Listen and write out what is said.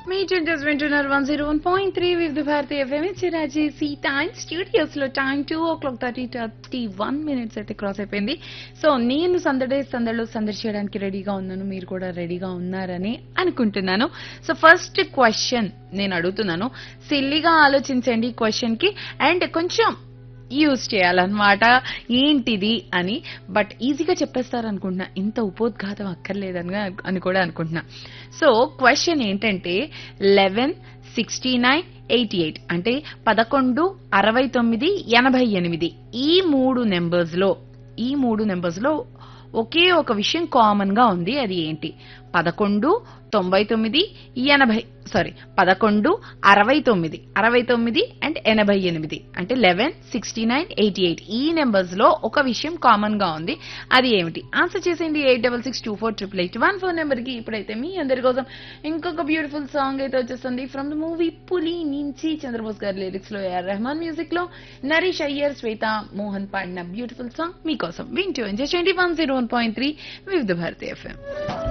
మీ judges వింటున్నారు one zero one point three Vividh Bharati FM చిరాజేసి time studios లో time two o'clock thirty thirty one minutes అయితే cross అయిపోయింది so నేను సందడే సందడిలో సందడి చేయడానికి రెడీగా ఉన్నాను మీరు కూడా రెడీగా ఉన్నారని అనుకుంటున్నాను సో ఫస్ట్ క్వశ్చన్ నేను అడుగుతున్నాను సిల్లిగా ఆలోచించండి క్వశ్చన్ కి అండ్ కొంచెం యూజ్ చేయాలన్నమాట ఏంటిది అని బట్ ఈజీగా చెప్పేస్తారు అనుకుంటున్నా ఇంత ఉపోద్ఘాతం అక్కర్లేదని అని కూడా అనుకుంటున్నా సో క్వశ్చన్ ఏంటంటే eleven sixty nine eighty eight అంటే పదకొండు అరవై తొమ్మిది ఎనభై ఎనిమిది ఈ మూడు నెంబర్స్ లో ఈ మూడు నెంబర్స్ లో ఒకే ఒక విషయం కామన్ గా ఉంది అది ఏంటి పదకొండు తొంభై తొమ్మిది ఎనభై సారీ పదకొండు అరవై తొమ్మిది అరవై తొమ్మిది అండ్ ఎనభై ఎనిమిది అంటే eleven sixty nine eighty eight ఈ నెంబర్స్ లో ఒక విషయం కామన్ గా ఉంది అది ఏమిటి ఆన్సర్ చేసేయండి eight double six two four triple eight one four number కి ఇప్పుడైతే మీ అందరి కోసం ఇంకొక బ్యూటిఫుల్ సాంగ్ అయితే వచ్చేస్తుంది ఫ్రమ్ ద మూవీ పులి నుంచి చంద్రబోస్ గారి లిరిక్స్ లో ఏఆర్ రెహమాన్ మ్యూజిక్ లో నరేష్ అయ్యర్ శ్వేత మోహన్ పాడిన బ్యూటిఫుల్ సాంగ్ మీకోసం వింటూ ఎంజాయ్ చేయండి one zero one point three Vividh Bharati FM